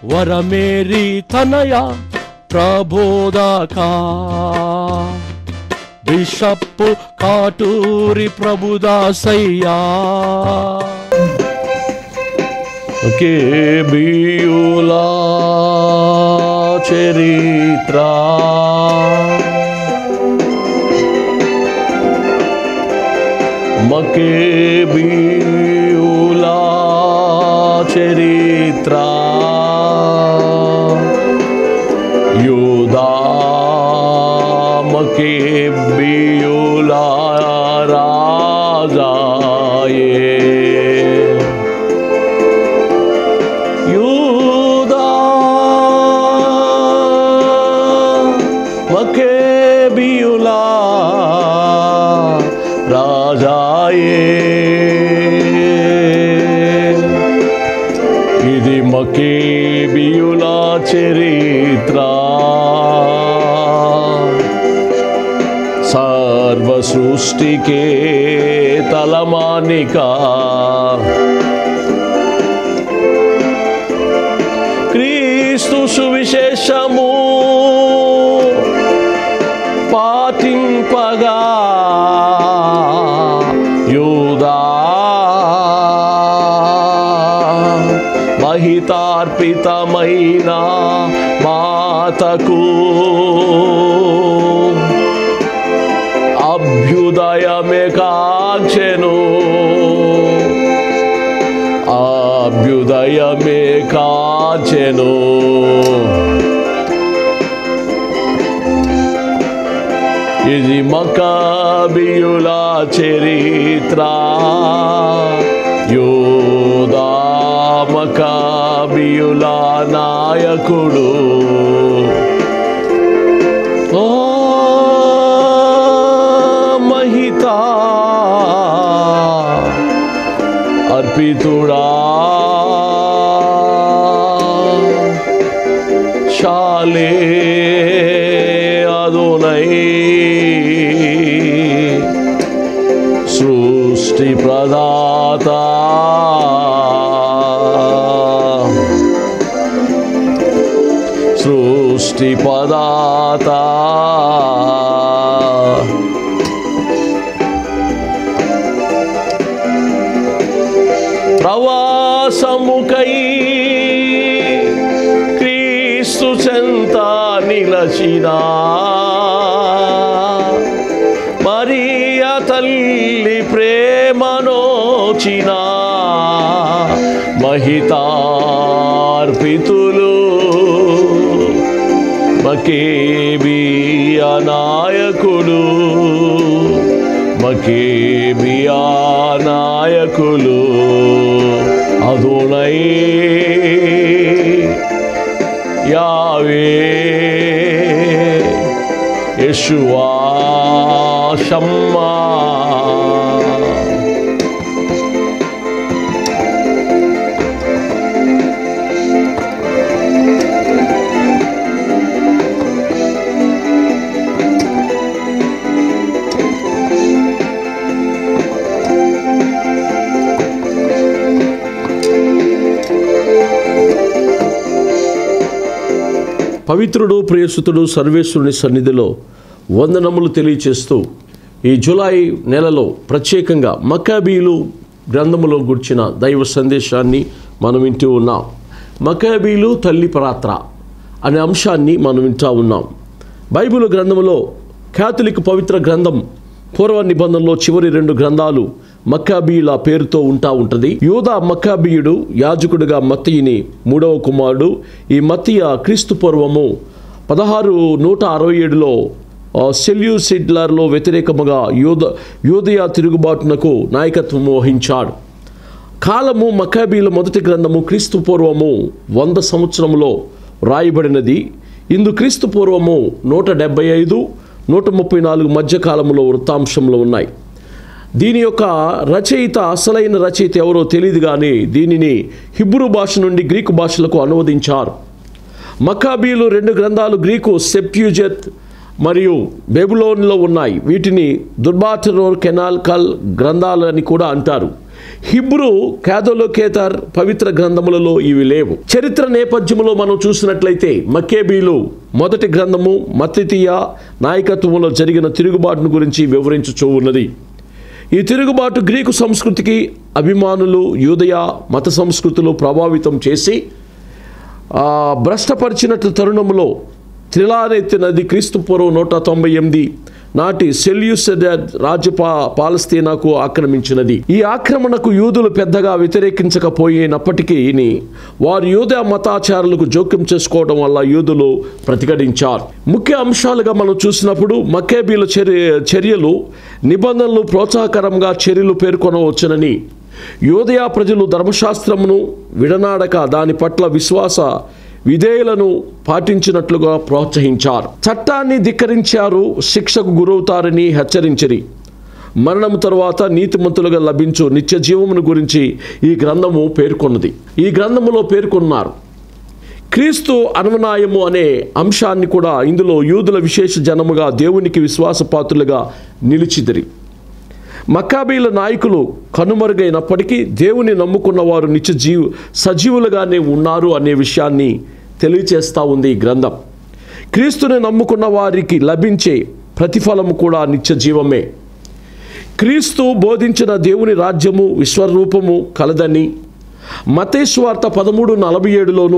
వరమేరి తనయ ప్రబోధక బిషప్పు కాటూరి ప్రభుదాసయ్యా కే బియులా చరిత్ర మకే బియులా చరిత్ర యూదా మకే బియులా రాజాయే యూదా మకేబియులా రాజాయే ఇది మకేబియులా చరిత్ర సర్వ సృష్టికే తలమానికా క్రీస్తు సువిశేషము పాటింపగా యూదా మహితార్పితమైన మాతకు అభ్యుదయమే కాచెను అభ్యుదయమే కాచెను ఇది మకాబియుల చరిత్ర యోదా మకాబియుల నాయకుడు ఓ మహితా అర్పితుడా శాలే అదునై సృష్టి ప్రదాత సృష్టి పదాత ప్రవాసముకై క్రీస్తు చెంత నిలచిన మరియ తల్లి ప్రేమనోచిన మహితార్పితులు మకేబీ నాయకుడు మకేబీ నాయకులు అదునై యావే యశువా షమ్మా పవిత్రుడు ప్రియసుతుడు సర్వేశ్వరుని సన్నిధిలో వందనములు తెలియచేస్తూ ఈ జులై నెలలో ప్రత్యేకంగా మకాబీలు గ్రంథములో గుర్చిన దైవ సందేశాన్ని మనం వింటూ ఉన్నాం మకాబీలు తల్లి పాత్ర అనే అంశాన్ని మనం వింటూ ఉన్నాం బైబిల్ గ్రంథములో క్యాథలిక్ పవిత్ర గ్రంథం పూర్వ నిబంధనలో చివరి రెండు గ్రంథాలు మక్కాబీయుల పేరుతో ఉంటా ఉంటుంది యూదా మక్కాబీయుడు యాజకుడిగా మత్తయిని మూడవ కుమారుడు ఈ మత్తయ్య క్రీస్తు పూర్వము పదహారు నూట అరవై ఏడులో సెల్యూసిడ్లర్లో వ్యతిరేకముగా యూద యూదయ తిరుగుబాటునకు నాయకత్వం వహించాడు కాలము మకాబీల మొదటి గ్రంథము క్రీస్తు పూర్వము వంద సంవత్సరములో రాయబడినది ఇందు క్రీస్తు పూర్వము నూట డెబ్బై ఐదు నూట ముప్పై నాలుగు మధ్య కాలంలో వృత్తాంశంలో ఉన్నాయి దీని యొక్క రచయిత అసలైన రచయిత ఎవరో తెలియదు కానీ దీనిని హిబ్రూ భాష నుండి గ్రీకు భాషలకు అనువదించారు మకాబీలు రెండు గ్రంథాలు గ్రీకు సెప్యూజెత్ మరియు బెబులోన్లో ఉన్నాయి వీటిని దుర్బాటరోర్ కెనాల్ కల్ గ్రంథాలు అని కూడా అంటారు హిబ్రూ కేదోలోకేతర్ పవిత్ర గ్రంథములలో ఇవి లేవు చరిత్ర నేపథ్యంలో మనం చూసినట్లయితే మక్కేబీలు మొదటి గ్రంథము మత్తితీయ నాయకత్వంలో జరిగిన తిరుగుబాటును గురించి వివరించుచూ ఉన్నది ఈ తిరుగుబాటు గ్రీకు సంస్కృతికి అభిమానులు యూదయ మత సంస్కృతులు ప్రభావితం చేసి ఆ, భ్రష్టపరిచినట్లు తరుణంలో త్రిలారెత్తి నది క్రీస్తు పూర్వం నూట తొంభై ఎనిమిది నాటి సెల్యూస్ రాజ్య పా- పాలస్తీనాకు ఆక్రమించినది ఈ ఆక్రమణకు యూదులు పెద్దగా వ్యతిరేకించకపోయినప్పటికీ వారు యూద మతాచారులకు జోక్యం చేసుకోవడం వల్ల యూదులు ప్రతిఘటించారు ముఖ్య అంశాలుగా మనం చూసినప్పుడు మక్కేబీల చర్య చర్యలు నిబంధనలు ప్రోత్సాహకరంగా చర్యలు పేర్కొనవచ్చునని యోదయా ప్రజలు ధర్మశాస్త్రమును విడనాడక దాని పట్ల విశ్వాస విధేయులను పాటించినట్లుగా ప్రోత్సహించారు చట్టాన్ని ధిక్కరించారు శిక్షకు గురవుతారని హెచ్చరించిరి మరణం తరువాత నీతిమంతులుగా లభించు నిత్య జీవమును గురించి ఈ గ్రంథము పేర్కొన్నది ఈ గ్రంథములో పేర్కొన్నారు క్రీస్తు అనునాయము అనే అంశాన్ని కూడా ఇందులో యూదుల విశేష జనముగా దేవునికి విశ్వాసపాత్రులుగా నిలిచిదిరి మక్కాబీల నాయకులు కనుమరుగైనప్పటికీ దేవుని నమ్ముకున్న వారు నిత్య జీవ సజీవులుగానే ఉన్నారు అనే విషయాన్ని తెలియచేస్తూ ఉంది ఈ గ్రంథం క్రీస్తుని నమ్ముకున్న వారికి లభించే ప్రతిఫలము కూడా నిత్య జీవమే క్రీస్తు బోధించిన దేవుని రాజ్యము విశ్వరూపము కలదని మతేశ్వార్త పదమూడు నలభై ఏడులోను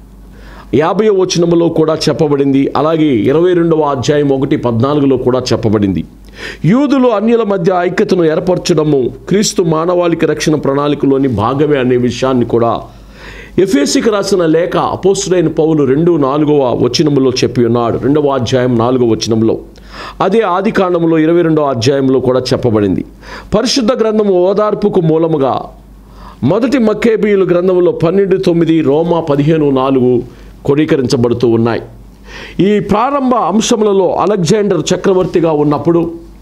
యాభై వచనములో కూడా చెప్పబడింది అలాగే ఇరవై రెండవ అధ్యాయం ఒకటి పద్నాలుగులో కూడా చెప్పబడింది యూదులు అన్యుల మధ్య ఐక్యతను ఏర్పరచడము క్రీస్తు మానవాళికి రక్షణ ప్రణాళికలోని భాగమే అనే విషయాన్ని కూడా ఎఫ్ఎస్సికి రాసిన లేఖ అపోస్తుడైన పౌలు రెండు నాలుగవ వచనములో చెప్పి ఉన్నాడు రెండవ అధ్యాయం నాలుగవ వచనంలో అదే ఆది కాండములో ఇరవై రెండవ అధ్యాయంలో కూడా చెప్పబడింది పరిశుద్ధ గ్రంథము ఓదార్పుకు మూలముగా మొదటి మక్కేబీయుల గ్రంథంలో పన్నెండు తొమ్మిది రోమా పదిహేను నాలుగు కొడీకరించబడుతూ ఉన్నాయి ఈ ప్రారంభ అంశములలో అలెగ్జాండర్ చక్రవర్తిగా ఉన్నప్పుడు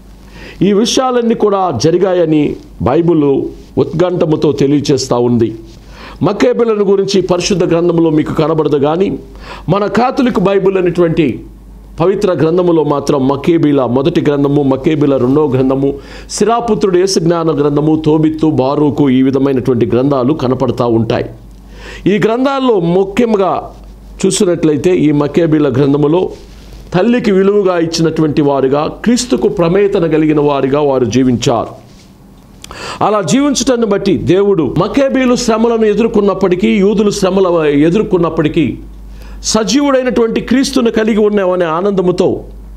ఈ విషయాలన్నీ కూడా జరిగాయని బైబిల్ ఉత్కంఠముతో తెలియచేస్తూ ఉంది మక్కేబీలను గురించి పరిశుద్ధ గ్రంథంలో మీకు కనబడదు కానీ మన కాథలిక్ బైబిల్ అనేటువంటి పవిత్ర గ్రంథములో మాత్రం మక్కేబీల మొదటి గ్రంథము మక్కేబీల రెండవ గ్రంథము శిరాపుత్రుడు యేసు జ్ఞాన గ్రంథము తోబిత్తు బారూకు ఈ విధమైనటువంటి గ్రంథాలు కనపడతా ఉంటాయి ఈ గ్రంథాల్లో ముఖ్యంగా చూసినట్లయితే ఈ మక్కేబీల గ్రంథములో తల్లికి విలువగా ఇచ్చినటువంటి వారుగా క్రీస్తుకు ప్రమేతన కలిగిన వారుగా వారు జీవించారు అలా జీవించటాన్ని బట్టి దేవుడు మకేబీలు శ్రమలను ఎదుర్కొన్నప్పటికీ యూదులు శ్రమల ఎదుర్కొన్నప్పటికీ సజీవుడైనటువంటి క్రీస్తును కలిగి ఉన్నామనే ఆనందముతో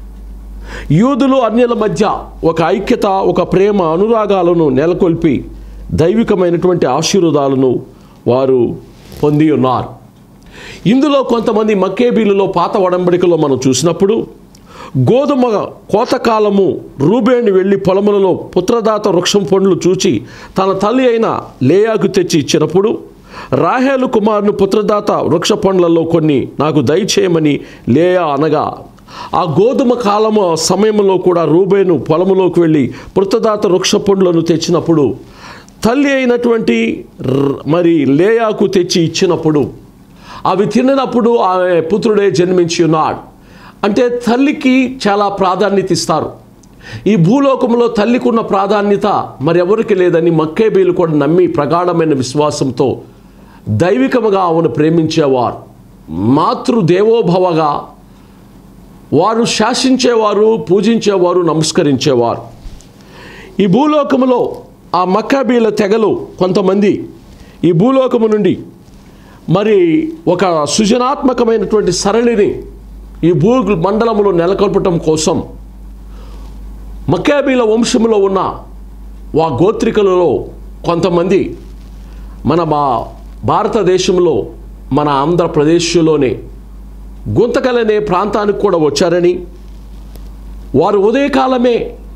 యూదులు అన్యుల మధ్య ఒక ఐక్యత ఒక ప్రేమ అనురాగాలను నెలకొల్పి దైవికమైనటువంటి ఆశీర్వాదాలను వారు పొంది ఉన్నారు ఇందులో కొంతమంది మక్కేబీలలో పాత ఒడంబడికలో మనం చూసినప్పుడు గోధుమ కోతకాలము రూబేణి వెళ్ళి పొలములలో పుత్రదాత వృక్షం పండ్లు చూచి తన తల్లి అయిన లేయాకు తెచ్చి ఇచ్చినప్పుడు రాహేలు కుమారుని పుత్రదాత వృక్ష పండ్లలో కొన్ని నాకు దయచేయమని లేయా అనగా ఆ గోధుమ కాలము సమయంలో కూడా రూబేను పొలములోకి వెళ్ళి పుత్రదాత వృక్ష పండ్లను తెచ్చినప్పుడు తల్లి అయినటువంటి ర్- మరి లేయాకు తెచ్చి ఇచ్చినప్పుడు అవి తిననప్పుడు ఆమె పుత్రుడే జన్మించి ఉన్నాడు అంటే తల్లికి చాలా ప్రాధాన్యత ఇస్తారు ఈ భూలోకంలో తల్లికి ఉన్న ప్రాధాన్యత మరెవరికి లేదని మక్కేబీలు కూడా నమ్మి ప్రగాఢమైన విశ్వాసంతో దైవికముగా ఆమెను ప్రేమించేవారు మాతృదేవోభవగా వారు శాసించేవారు పూజించేవారు నమస్కరించేవారు ఈ భూలోకములో ఆ మక్కాబీల తెగలు కొంతమంది ఈ భూలోకము నుండి మరి ఒక సృజనాత్మకమైనటువంటి సరళిని ఈ భూ మండలంలో నెలకొల్పటం కోసం మక్కాబీల వంశములో ఉన్న వా గోత్రికలలో కొంతమంది మన మా భారతదేశంలో మన ఆంధ్రప్రదేశ్లోనే గుంతకల్ అనే ప్రాంతానికి కూడా వచ్చారని వారు ఉదయకాలమే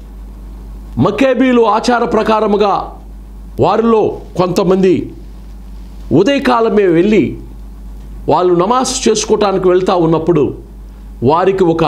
మక్కేబీలు ఆచార ప్రకారముగా వారిలో కొంతమంది ఉదయకాలమే వెళ్ళి వాళ్ళు నమాజ్ చేసుకోవటానికి వెళ్తూ ఉన్నప్పుడు వారికి ఒక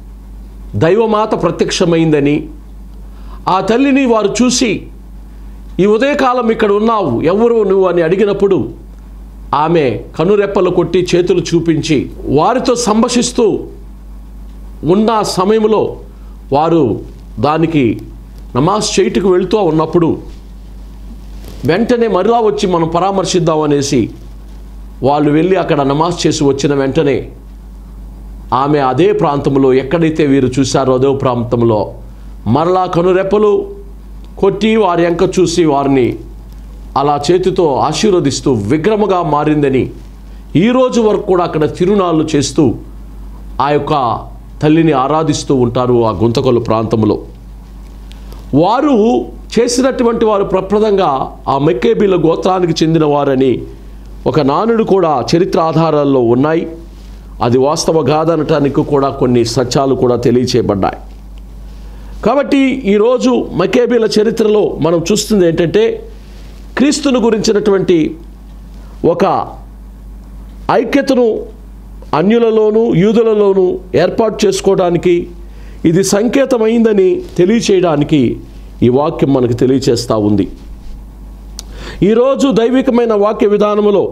దైవమాత ప్రత్యక్షమైందని ఆ తల్లిని వారు చూసి ఈ ఉదయకాలం ఇక్కడ ఉన్నావు ఎవరు నువ్వు అని అడిగినప్పుడు ఆమె కనురెప్పలు కొట్టి చేతులు చూపించి వారితో సంభాషిస్తూ ఉన్న సమయంలో వారు దానికి నమాజ్ చేయుటకు వెళ్తూ ఉన్నప్పుడు వెంటనే మరలా వచ్చి మనం పరామర్శిద్దాం అనేసి వాళ్ళు వెళ్ళి అక్కడ నమాజ్ చేసి వచ్చిన వెంటనే ఆమె అదే ప్రాంతంలో ఎక్కడైతే వీరు చూశారో అదే ప్రాంతంలో మరలా కనురెప్పలు కొట్టి వారి ఎంక చూసి వారిని అలా చేతితో ఆశీర్వదిస్తూ విగ్రహముగా మారిందని ఈ రోజు వరకు కూడా అక్కడ తిరునాళ్ళు చేస్తూ ఆ యొక్క తల్లిని ఆరాధిస్తూ ఉంటారు ఆ గుంతకొల్లు ప్రాంతంలో వారు చేసినటువంటి వారు ప్రప్రదంగా ఆ మెక్కేబీల గోత్రానికి చెందిన వారని ఒక నానుడు కూడా చరిత్ర ఆధారాల్లో ఉన్నాయి అది వాస్తవ గాథ అనటానికి కూడా కొన్ని సత్యాలు కూడా తెలియచేయబడ్డాయి కాబట్టి ఈరోజు మకేబీల చరిత్రలో మనం చూస్తుంది ఏంటంటే క్రీస్తును గురించినటువంటి ఒక ఐక్యతను అన్యులలోనూ యూదులలోనూ ఏర్పాటు చేసుకోవడానికి ఇది సంకేతమైందని తెలియచేయడానికి ఈ వాక్యం మనకు తెలియచేస్తూ ఉంది ఈరోజు దైవికమైన వాక్య విధానములో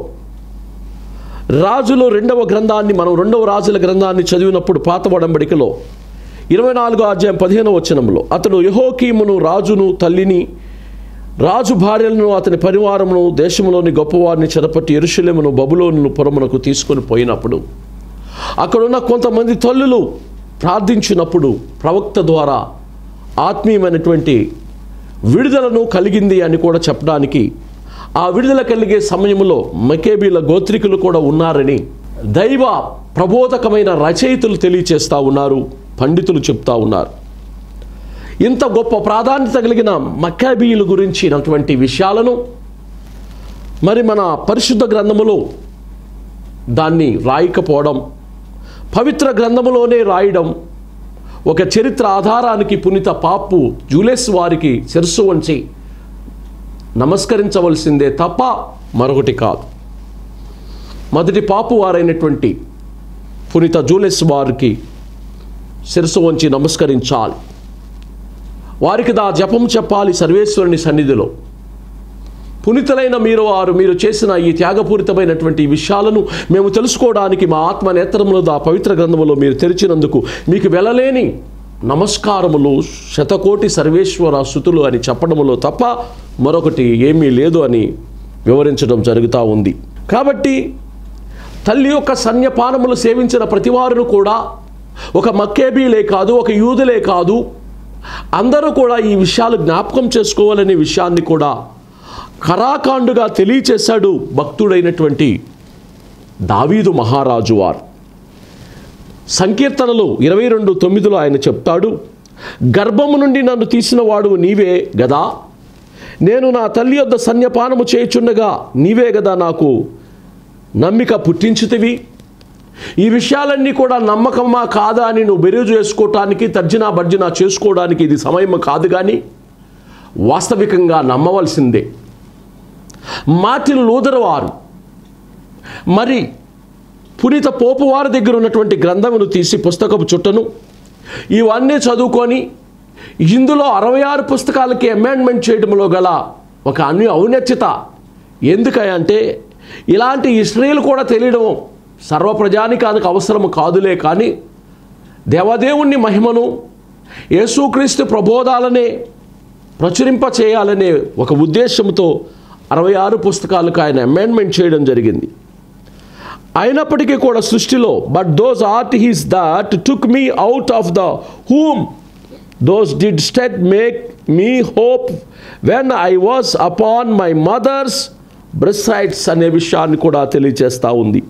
రాజులు రెండవ గ్రంథాన్ని మనం రెండవ రాజుల గ్రంథాన్ని చదివినప్పుడు పాత ఒడంబడికలో ఇరవై నాలుగో అధ్యాయం పదిహేనవ వచనంలో అతడు యహోకీమును రాజును తల్లిని రాజు భార్యలను అతని పరివారమును దేశంలోని గొప్పవారిని చెరపట్టి ఎరుషులేమును బబులోను పురమునకు తీసుకొని పోయినప్పుడు అక్కడున్న కొంతమంది తల్లులు ప్రార్థించినప్పుడు ప్రవక్త ద్వారా ఆత్మీయమైనటువంటి విడుదలను కలిగింది అని కూడా చెప్పడానికి ఆ విడుదల కలిగే సమయంలో మకేబీల గోత్రికులు కూడా ఉన్నారని దైవ ప్రబోధకమైన రచయితలు తెలియచేస్తూ ఉన్నారు పండితులు చెప్తా ఉన్నారు ఇంత గొప్ప ప్రాధాన్యత కలిగిన మక్కాబీయుల గురించినటువంటి విషయాలను మరి మన పరిశుద్ధ గ్రంథములో దాన్ని రాయకపోవడం పవిత్ర గ్రంథములోనే రాయడం ఒక చరిత్ర ఆధారానికి పునీత పాపు జూలెస్ వారికి శిరస్సు వంచి నమస్కరించవలసిందే తప్ప మరొకటి కాదు మొదటి పాపు వారైనటువంటి పునీత జూలెస్ వారికి శిరస్సు వంచి నమస్కరించాలి వారికి దా జపం చెప్పాలి సర్వేశ్వరుని సన్నిధిలో పునితులైన మీరు వారు మీరు చేసిన ఈ త్యాగపూరితమైనటువంటి ఈ విషయాలను మేము తెలుసుకోవడానికి మా ఆత్మ నేత్రములు దా పవిత్ర గ్రంథములో మీరు తెరిచినందుకు మీకు వెళ్ళలేని నమస్కారములు శతకోటి సర్వేశ్వర స్థుతులు అని చెప్పడములో తప్ప మరొకటి ఏమీ లేదు అని వివరించడం జరుగుతూ ఉంది కాబట్టి తల్లి యొక్క సన్యపానములు సేవించిన ప్రతివారును కూడా ఒక మక్కేబీలే కాదు ఒక యూదులే కాదు అందరూ కూడా ఈ విషయాలు జ్ఞాపకం చేసుకోవాలనే విషయాన్ని కూడా కరాకాండుగా తెలియచేశాడు భక్తుడైనటువంటి దావీదు మహారాజు వారు సంకీర్తనలు ఇరవై రెండు తొమ్మిదిలో ఆయన చెప్తాడు గర్భము నుండి నన్ను తీసిన వాడు నీవే గదా నేను నా తల్లి యొద్ద సన్యపానము చేయుచుండగా నీవే గదా నాకు నమ్మిక పుట్టించుతివి ఈ విషయాలన్నీ కూడా నమ్మకమా కాదా అని నువ్వు బెరుజు చేసుకోవటానికి తర్జనా భర్జన చేసుకోవడానికి ఇది సమయం కాదు కానీ వాస్తవికంగా నమ్మవలసిందే మార్టిన్ లూథర్ వారు మరి పునీత పోపు వారి దగ్గర ఉన్నటువంటి గ్రంథమును తీసి పుస్తకపు చుట్టను ఇవన్నీ చదువుకొని ఇందులో అరవై ఆరు పుస్తకాలకి అమెండ్మెంట్ చేయడంలో గల ఒక అన్ని ఔన్నత్యత ఎందుకంటే ఇలాంటి హిస్టరీలు కూడా తెలియడం సర్వప్రజానికానికి అవసరం కాదులే కానీ దేవదేవుణ్ణి మహిమను యేసుక్రీస్తు ప్రబోధాలనే ప్రచురింప చేయాలనే ఒక ఉద్దేశంతో అరవై ఆరు పుస్తకాలకు ఆయన అమెండ్మెంట్ చేయడం జరిగింది అయినప్పటికీ కూడా సృష్టిలో but thou art he's that took me out of the womb thou didst make me hope when I was upon my mother's breasts అనే విషయాన్ని కూడా తెలియజేస్తూ ఉంది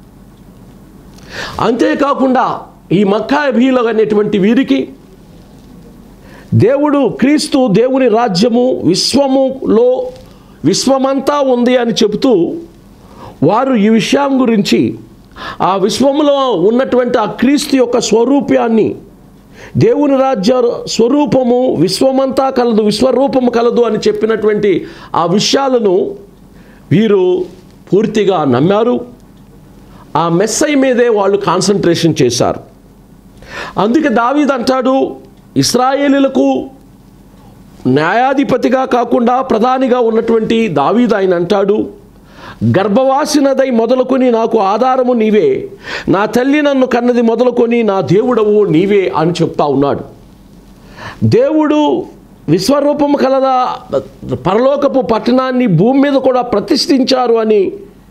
అంతేకాకుండా ఈ మక్కాభీలు అనేటువంటి వీరికి దేవుడు క్రీస్తు దేవుని రాజ్యము విశ్వములో విశ్వమంతా ఉంది అని చెబుతూ వారు ఈ విషయం గురించి ఆ విశ్వములో ఉన్నటువంటి ఆ క్రీస్తు యొక్క స్వరూప్యాన్ని దేవుని రాజ్య స్వరూపము విశ్వమంతా కలదు విశ్వరూపము కలదు అని చెప్పినటువంటి ఆ విషయాలను వీరు పూర్తిగా నమ్మారు ఆ మెస్సై మీదే వాళ్ళు కాన్సన్ట్రేషన్ చేశారు అందుకే దావీద్ అంటాడు ఇస్రాయేలీలకు న్యాయాధిపతిగా కాకుండా ప్రధానిగా ఉన్నటువంటి దావీద్ ఆయన అంటాడు గర్భవాసినదై మొదలుకొని నాకు ఆధారము నీవే నా తల్లి నన్ను కన్నది మొదలుకొని నా దేవుడవు నీవే అని చెప్తా ఉన్నాడు దేవుడు విశ్వరూపము కలదా పరలోకపు పట్టణాన్ని భూమి మీద కూడా ప్రతిష్ఠించారు అని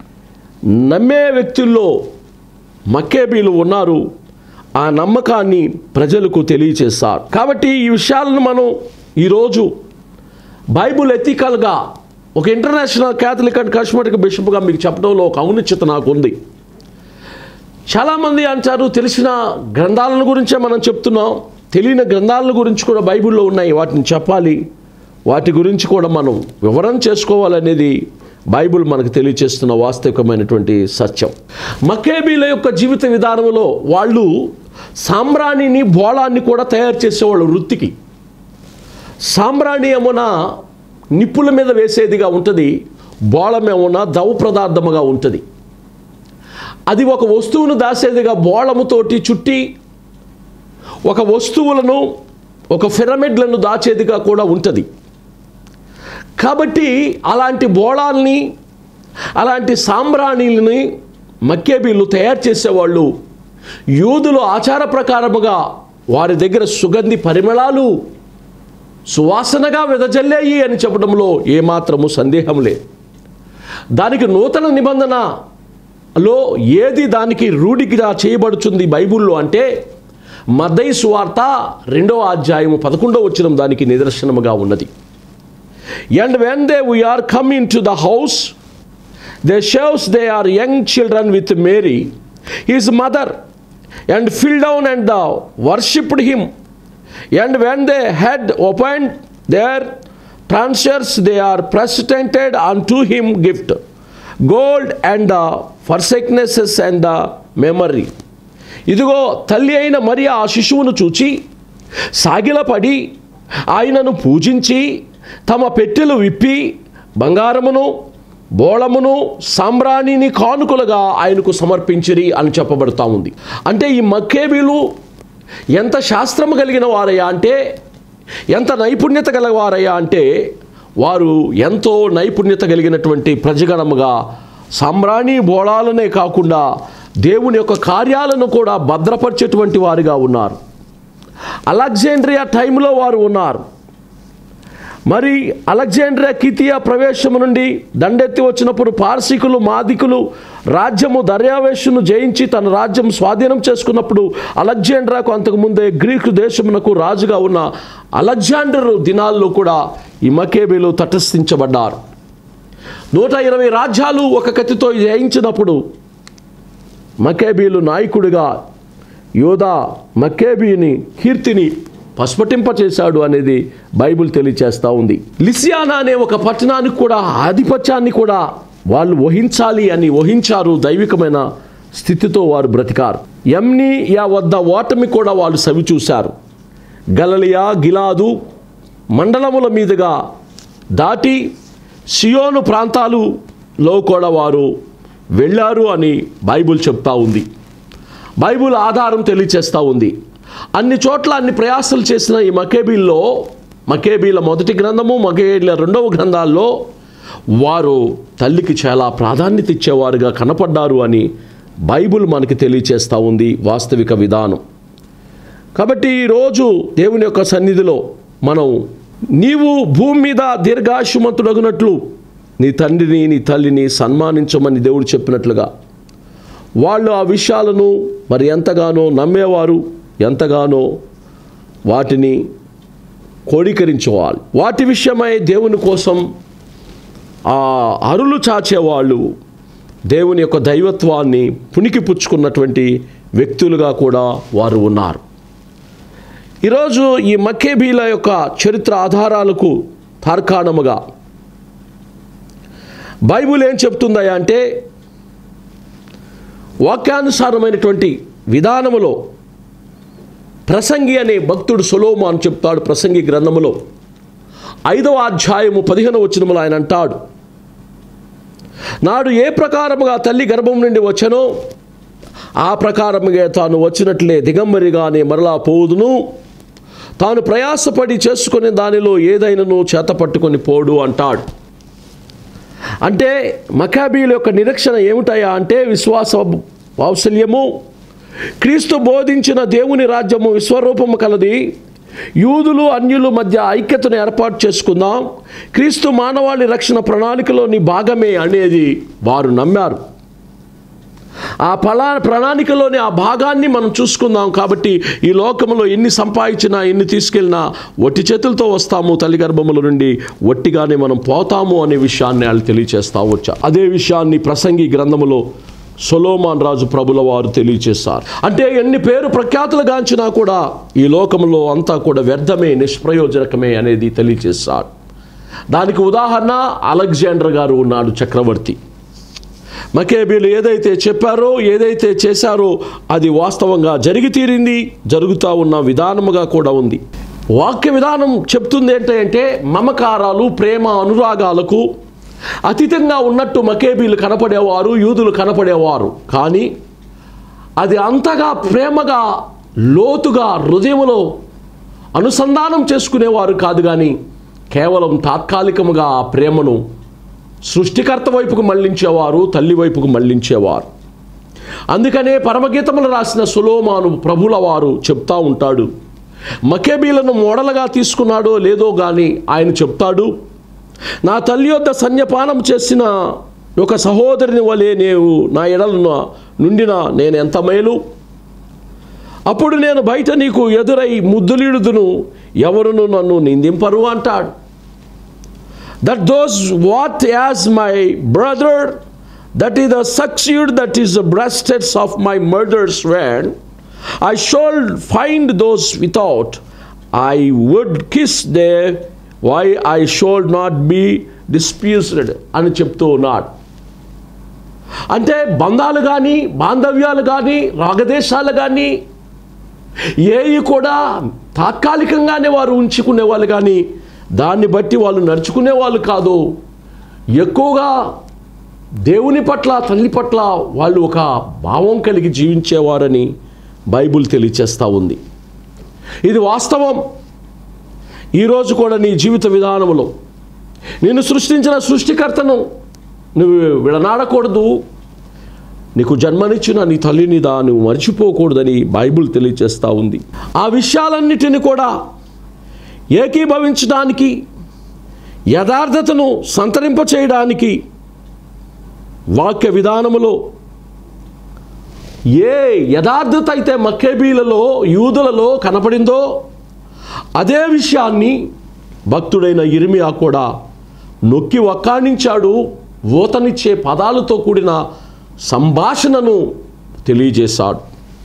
నమ్మే వ్యక్తుల్లో మక్కేబీలు ఉన్నారు ఆ నమ్మకాన్ని ప్రజలకు తెలియచేస్తారు కాబట్టి ఈ విషయాలను మనం ఈరోజు బైబుల్ ఎథికల్గా ఒక ఇంటర్నేషనల్ క్యాథలిక్ అండ్ కస్మెటిక్ బిషప్గా మీకు చెప్పడంలో ఒక ఔన్నత్యత నాకు ఉంది చాలామంది అంటారు తెలిసిన గ్రంథాలను గురించే మనం చెప్తున్నాం తెలియని గ్రంథాల గురించి కూడా బైబిల్లో ఉన్నాయి వాటిని చెప్పాలి వాటి గురించి కూడా మనం వివరణ చేసుకోవాలనేది బైబిల్ మనకు తెలియచేస్తున్న వాస్తవికమైనటువంటి సత్యం మకేబీల యొక్క జీవిత విధానంలో వాళ్ళు సాంబ్రాణిని బోళాన్ని కూడా తయారు చేసేవాళ్ళు వృత్తికి సాంబ్రాణి ఏమోనా నిప్పుల మీద వేసేదిగా ఉంటుంది బోళమేమోనా దవ పదార్థముగా ఉంటుంది అది ఒక వస్తువును దాసేదిగా బోళముతోటి చుట్టి ఒక వస్తువులను ఒక పిరమిడ్లను దాచేదిగా కూడా ఉంటుంది కాబట్టి అలాంటి బోళాల్ని అలాంటి సాంబ్రాణిలని మక్కేబీలు తయారు చేసేవాళ్ళు యూదులు ఆచార ప్రకారముగా వారి దగ్గర సుగంధి పరిమళాలు సువాసనగా వెదజల్లాయి అని చెప్పడంలో ఏమాత్రము సందేహం లేదు దానికి నూతన నిబంధనలో ఏది దానికి రూఢిగా చేయబడుతుంది బైబిల్లో అంటే మద్దయి సువార్త రెండవ అధ్యాయము పదకొండవ వచ్చిన దానికి నిదర్శనముగా ఉన్నది and when they were coming to the house they shows they are young children with Mary his mother and fell down and the worshipped him and when they had opened their treasures they are presented unto him gift gold and the frankincense and the memory ఇదిగో తల్లి అయిన మరి ఆ శిశువును చూచి సాగిలపడి ఆయనను పూజించి తమ పెట్టెలు విప్పి బంగారమును బోళమును సాంబ్రాణిని కానుకలుగా ఆయనకు సమర్పించిరి అని చెప్పబడుతూ ఉంది అంటే ఈ మక్కేబీలు ఎంత శాస్త్రము కలిగిన వారయ్యా అంటే ఎంత నైపుణ్యత గలవారయ్యా అంటే వారు ఎంతో నైపుణ్యత కలిగినటువంటి ప్రజగణముగా సాంబ్రాణి బోళాలనే కాకుండా దేవుని యొక్క కార్యాలను కూడా భద్రపరిచేటువంటి వారుగా ఉన్నారు అలెగ్జాండ్రియా టైంలో వారు ఉన్నారు మరి అలెగ్జాండ్రియా కితియా ప్రవేశము నుండి దండెత్తి వచ్చినప్పుడు పార్సికులు మాదికులు రాజ్యము దర్యావేషును జయించి తన రాజ్యం స్వాధీనం చేసుకున్నప్పుడు అలెగ్జాండ్రాకు అంతకుముందే గ్రీకు దేశమునకు రాజుగా ఉన్న అలెగ్జాండర్ దినాల్లో కూడా ఈ మకేబీలు తటస్థించబడ్డారు నూట ఇరవై రాజ్యాలు ఒక కత్తితో జయించినప్పుడు మకేబీలు నాయకుడిగా యోధా మకేబీని కీర్తిని పస్ఫటింపచేశాడు అనేది బైబిల్ తెలియచేస్తూ ఉంది లిసియానా అనే ఒక పట్టణానికి కూడా ఆధిపత్యాన్ని కూడా వాళ్ళు వహించాలి అని వహించారు దైవికమైన స్థితితో వారు బ్రతికారు ఎమ్ని యా వద్ద ఓటమి కూడా వాళ్ళు సవి చూశారు గలలియా గిలాదు మండలముల మీదుగా దాటి సియోను ప్రాంతాలులో కూడా వారు వెళ్ళారు అని బైబిల్ చెప్తా ఉంది బైబిల్ ఆధారం తెలియచేస్తూ ఉంది అన్ని చోట్ల అన్ని ప్రయాసాలు చేసిన ఈ మకేబీల్లో మకేబీల మొదటి గ్రంథము మకేబీల రెండవ గ్రంథాల్లో వారు తల్లికి చాలా ప్రాధాన్యత ఇచ్చేవారుగా కనపడ్డారు అని బైబిల్ మనకి తెలియచేస్తూ ఉంది వాస్తవిక విధానం కాబట్టి ఈరోజు దేవుని యొక్క సన్నిధిలో మనం నీవు భూమి మీద దీర్ఘాయుమంతుడగినట్లు నీ తండ్రిని నీ తల్లిని సన్మానించమని దేవుడు చెప్పినట్లుగా వాళ్ళు ఆ విషయాలను మరి ఎంతగానో నమ్మేవారు ఎంతగానో వాటిని కోడీకరించేవాళ్ళు వాటి విషయమై దేవుని కోసం ఆ అరులు చాచేవాళ్ళు దేవుని యొక్క దైవత్వాన్ని పుణికి పుచ్చుకున్నటువంటి వ్యక్తులుగా కూడా వారు ఉన్నారు ఈరోజు ఈ మక్కేబీల యొక్క చరిత్ర ఆధారాలకు తార్కాణముగా బైబుల్ ఏం చెప్తుందయ్యా అంటే వాక్యానుసారమైనటువంటి విధానములో ప్రసంగి అనే భక్తుడు సొలోము అని చెప్తాడు ప్రసంగి గ్రంథములో ఐదవ అధ్యాయము పదిహేను వచనములు ఆయన అంటాడు నాడు ఏ ప్రకారముగా తల్లి గర్భం నుండి వచ్చనో ఆ ప్రకారముగా తాను వచ్చినట్లే దిగంబరిగానే మరలా పోదును తాను ప్రయాసపడి చేసుకునే దానిలో ఏదైనాను చేత పట్టుకొని పోడు అంటాడు అంటే మకాబీల యొక్క నిరీక్షణ ఏమిటయా అంటే విశ్వాస వాత్సల్యము క్రీస్తు బోధించిన దేవుని రాజ్యము విశ్వరూపము కలది యూదులు అన్యుల మధ్య ఐక్యతను ఏర్పాటు చేసుకుందాం క్రీస్తు మానవాళి రక్షణ ప్రణాళికలోని భాగమే అనేది వారు నమ్మారు ఆ ఫలా ప్రణాళికలోని ఆ భాగాన్ని మనం చూసుకుందాం కాబట్టి ఈ లోకంలో ఎన్ని సంపాదించినా ఎన్ని తీసుకెళ్ళినా ఒట్టి చేతులతో వస్తాము తల్లి గర్భముల నుండి ఒట్టిగానే మనం పోతాము అనే విషయాన్ని వాళ్ళు తెలియచేస్తా వచ్చా అదే విషయాన్ని ప్రసంగి గ్రంథములో సొలోమాన్ రాజు ప్రభుల వారు తెలియచేస్తారు అంటే ఎన్ని పేరు ప్రఖ్యాతులు గాంచినా కూడా ఈ లోకంలో అంతా కూడా వ్యర్థమే నిష్ప్రయోజనకమే అనేది తెలియచేస్తారు దానికి ఉదాహరణ అలెగ్జాండర్ గారు ఉన్నాడు చక్రవర్తి మకేబీలు ఏదైతే చెప్పారో ఏదైతే చేశారో అది వాస్తవంగా జరిగి తీరింది జరుగుతూ ఉన్న విధానముగా కూడా ఉంది వాక్య విధానం చెప్తుంది ఏంటంటే మమకారాలు ప్రేమ అనురాగాలకు అతీతంగా ఉన్నట్టు మకేబీలు కనపడేవారు యూదులు కనపడేవారు కానీ అది అంతగా ప్రేమగా లోతుగా హృదయములో అనుసంధానం చేసుకునేవారు కాదు కానీ కేవలం తాత్కాలికముగా ఆ ప్రేమను సృష్టికర్త వైపుకు మళ్లించేవారు తల్లి వైపుకు మళ్లించేవారు అందుకనే పరమగీతములు రాసిన సులోమాను ప్రభుల వారు చెప్తా ఉంటాడు మకేబీలను మోడలుగా తీసుకున్నాడో లేదో కానీ ఆయన చెప్తాడు నా తల్లి యొద్ద సన్యపానం చేసిన ఒక సహోదరుని వలె నీవు నా ఎడలను నుండిన నేను ఎంత మేలు అప్పుడు నేను బయట నీకు ఎదురై ముద్దులీడుదును ఎవరును నన్ను నిందింపరు అంటాడు that those what as my brother that is the succeed that is the breasteds of my murder's when I shall find those without I would kiss there why I should not be dispused అని చెప్తూ ఉన్నాడు అంటే బంధాలు కానీ బాంధవ్యాలు కానీ రాగదేశాలు కానీ ఏవి కూడా తాత్కాలికంగానే వారు ఉంచుకునే వాళ్ళు కానీ దాన్ని బట్టి వాళ్ళు నడుచుకునే వాళ్ళు కాదు ఎక్కువగా దేవుని పట్ల తల్లి పట్ల వాళ్ళు ఒక భావం కలిగి జీవించేవారని బైబుల్ తెలియచేస్తూ ఉంది ఇది వాస్తవం ఈరోజు కూడా నీ జీవిత విధానంలో నిన్ను సృష్టించిన సృష్టికర్తను నువ్వు విడనాడకూడదు నీకు జన్మనిచ్చిన నీ తల్లినిదా నువ్వు మర్చిపోకూడదని బైబుల్ తెలియచేస్తూ ఉంది ఆ విషయాలన్నిటిని కూడా ఏకీభవించడానికి యథార్థతను సంతరింపచేయడానికి వాక్య విధానములో ఏ యథార్థత అయితే మక్కేబీలలో యూదులలో కనపడిందో అదే విషయాన్ని భక్తుడైన ఇర్మియా కూడా నొక్కి వక్కాణించాడు ఊతనిచ్చే పదాలతో కూడిన సంభాషణను తెలియజేశాడు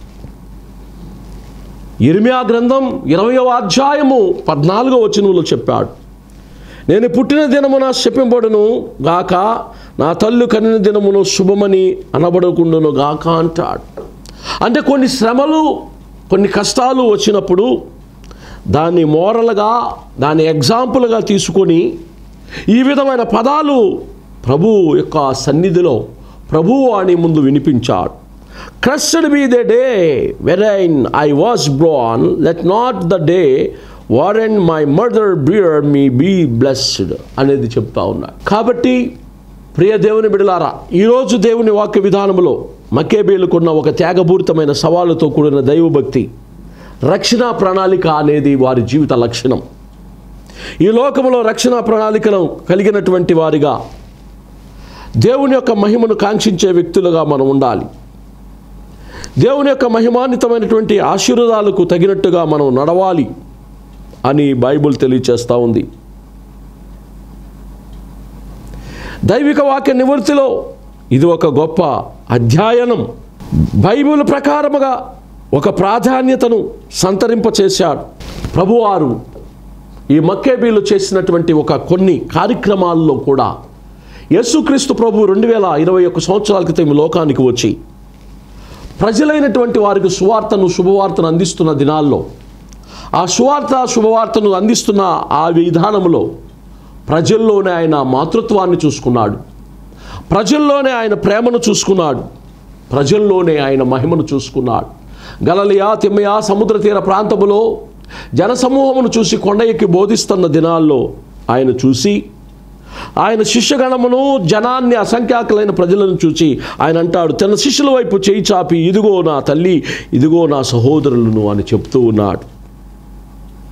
ఇర్మియా గ్రంథం ఇరవయవ అధ్యాయము పద్నాలుగో వచనంలో చెప్పాడు నేను పుట్టిన దినమున శపింపడును గాక నా తల్లు కనిన దినమును శుభమని అనబడకుండును గాక అంటాడు అంటే కొన్ని శ్రమలు కొన్ని కష్టాలు వచ్చినప్పుడు దాన్ని మోరల్గా దాన్ని ఎగ్జాంపుల్గా తీసుకొని ఈ విధమైన పదాలు ప్రభు యొక్క సన్నిధిలో ప్రభువు అని ముందు వినిపించాడు cursed be the day wherein I was born let not the day wherein my mother bare me be blessed అనేది చెప్తా ఉన్నాడు కాబట్టి ప్రియ దేవుని బిడలారా ఈరోజు దేవుని వాక్య విధానంలో మక్కేబేలుకున్న ఒక త్యాగపూరితమైన సవాలుతో కూడిన దైవభక్తి రక్షణ ప్రణాళిక అనేది వారి జీవిత లక్షణం ఈ లోకంలో రక్షణ ప్రణాళికను కలిగినటువంటి వారిగా దేవుని యొక్క మహిమను కాంక్షించే వ్యక్తులుగా మనం ఉండాలి దేవుని యొక్క మహిమాన్వితమైనటువంటి ఆశీర్వాదాలకు తగినట్టుగా మనం నడవాలి అని బైబుల్ తెలియచేస్తూ ఉంది దైవిక వాక్య నివృత్తిలో ఇది ఒక గొప్ప అధ్యయనం బైబిల్ ప్రకారముగా ఒక ప్రాధాన్యతను సంతరింపచేశాడు ప్రభువారు ఈ మక్కేబీలు చేసినటువంటి ఒక కొన్ని కార్యక్రమాల్లో కూడా యేసుక్రీస్తు ప్రభు రెండు వేల ఇరవై ఒక్క సంవత్సరాల క్రితం ఈ లోకానికి వచ్చి ప్రజలైనటువంటి వారికి సువార్తను శుభవార్తను అందిస్తున్న దినాల్లో ఆ సువార్త శుభవార్తను అందిస్తున్న ఆ విధానంలో ప్రజల్లోనే ఆయన మాతృత్వాన్ని చూసుకున్నాడు ప్రజల్లోనే ఆయన ప్రేమను చూసుకున్నాడు ప్రజల్లోనే ఆయన మహిమను చూసుకున్నాడు గలలియా తిమ్మయ సముద్ర తీర ప్రాంతములో జనసమూహమును చూసి కొండ ఎక్కి బోధిస్తున్న దినాల్లో ఆయన చూసి ఆయన శిష్యగణమును జనాన్ని అసంఖ్యాకులైన ప్రజలను చూసి ఆయన అంటాడు తన శిష్యుల వైపు చేయి చాపి ఇదిగో నా తల్లి ఇదిగో నా సహోదరులను అని చెప్తూ ఉన్నాడు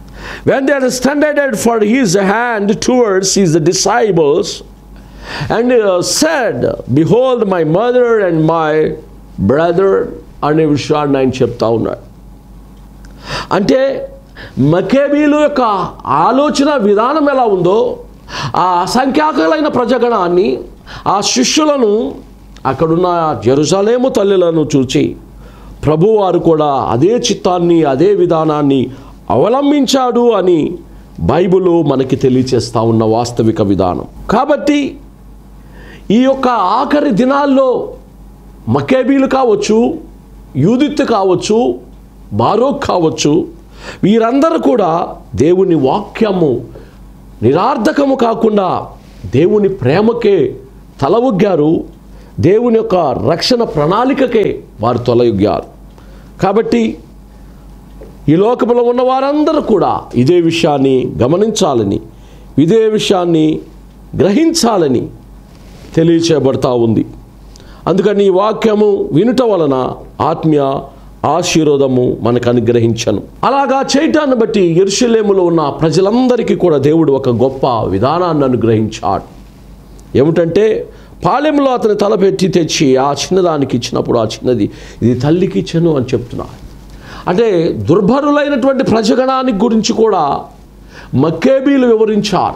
when they had extended for his hand towards his disciples and uh, said, Behold, my mother and my brother అనే విషయాన్ని ఆయన చెప్తా ఉన్నాడు అంటే మకేబీలు యొక్క ఆలోచన విధానం ఎలా ఉందో ఆ అసంఖ్యాకులైన ప్రజగణాన్ని ఆ శిష్యులను అక్కడున్న జెరూసలేము తల్లులను చూచి ప్రభువారు కూడా అదే చిత్తాన్ని అదే విధానాన్ని అవలంబించాడు అని బైబిల్ మనకి తెలియచేస్తా ఉన్న వాస్తవిక విధానం కాబట్టి ఈ యొక్క ఆఖరి దినాల్లో మకేబీలు కావచ్చు యూదిత్ కావచ్చు బారోక్ కావచ్చు వీరందరూ కూడా దేవుని వాక్యము నిరార్థకము కాకుండా దేవుని ప్రేమకే తలవొగ్గారు దేవుని యొక్క రక్షణ ప్రణాళికకే వారు తొలగొగ్గారు కాబట్టి ఈ లోకంలో ఉన్న వారందరూ కూడా ఇదే విషయాన్ని గమనించాలని ఇదే విషయాన్ని గ్రహించాలని తెలియచేయబడతా ఉంది అందుకని ఈ వాక్యము వినుట వలన ఆత్మీయ ఆశీర్వాదము మనకు అనుగ్రహించను అలాగా చేయటాన్ని బట్టి ఎరుషలేములో ఉన్న ప్రజలందరికీ కూడా దేవుడు ఒక గొప్ప విధానాన్ని అనుగ్రహించాడు ఏమిటంటే పాలెంలో అతని తలపెట్టి తెచ్చి ఆ చిన్నదానికి ఇచ్చినప్పుడు ఆ చిన్నది ఇది తల్లికి ఇచ్చను అని చెప్తున్నారు అంటే దుర్భరులైనటువంటి ప్రజగణానికి గురించి కూడా మక్కేబీలు వివరించారు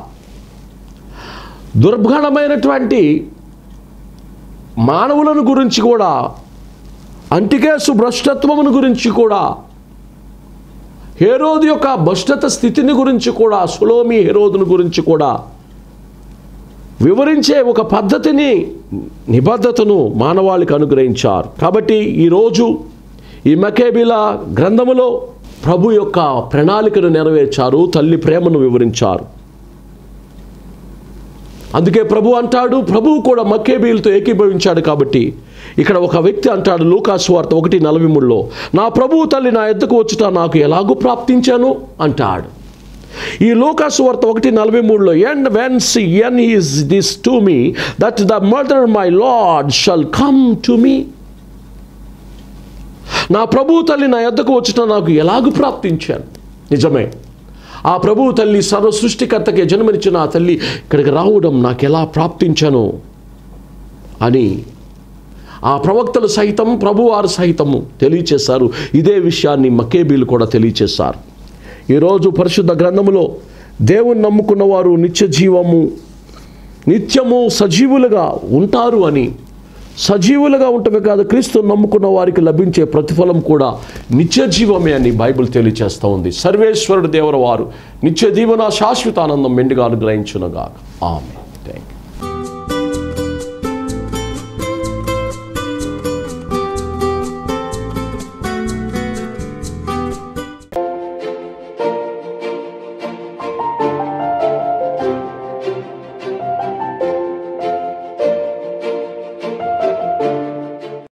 దుర్భణమైనటువంటి మానవులను గురించి కూడా అంటికేసు భ్రష్టత్వమును గురించి కూడా హేరోదు యొక్క భ్రష్టత స్థితిని గురించి కూడా సులోమి హేరోదును గురించి కూడా వివరించే ఒక పద్ధతిని నిబద్ధతను మానవాళికి అనుగ్రహించారు కాబట్టి ఈరోజు ఈ మకేబిల గ్రంథములో ప్రభు యొక్క ప్రణాళికను నెరవేర్చారు తల్లి ప్రేమను వివరించారు అందుకే ప్రభు అంటాడు ప్రభువు కూడా మక్కేబీలతో ఏకీభవించాడు కాబట్టి ఇక్కడ ఒక వ్యక్తి అంటాడు లూకాసు వార్త ఒకటి నలభై మూడులో నా ప్రభువు తల్లి నా ఎద్దకు వచ్చుట నాకు ఎలాగూ ప్రాప్తించాను అంటాడు ఈ లోకాసు వార్త ఒకటి నలభై మూడులో and whence and is this to me that the mother my Lord shall come to me నా ప్రభు తల్లి నా ఎద్దకు వచ్చుట నాకు ఎలాగూ ప్రాప్తించాను నిజమే ఆ ప్రభువు తల్లి సర్వ సృష్టికర్తకి జన్మనిచ్చిన ఆ తల్లి ఇక్కడికి రావడం నాకు ఎలా ప్రాప్తించను అని ఆ ప్రవక్తలు సహితం ప్రభువారు సహితము తెలియచేశారు ఇదే విషయాన్ని మకేబీలు కూడా తెలియచేశారు ఈరోజు పరిశుద్ధ గ్రంథములో దేవుని నమ్ముకున్న వారు నిత్య జీవము నిత్యము సజీవులుగా ఉంటారు అని సజీవులుగా ఉండటమే కాదు క్రీస్తు నమ్ముకున్న వారికి లభించే ప్రతిఫలం కూడా నిత్య జీవమే అని బైబిల్ తెలియచేస్తూ ఉంది సర్వేశ్వరుడు దేవర వారు నిత్య జీవన శాశ్వతానందం మెండుగా అనుగ్రహించునగా ఆమె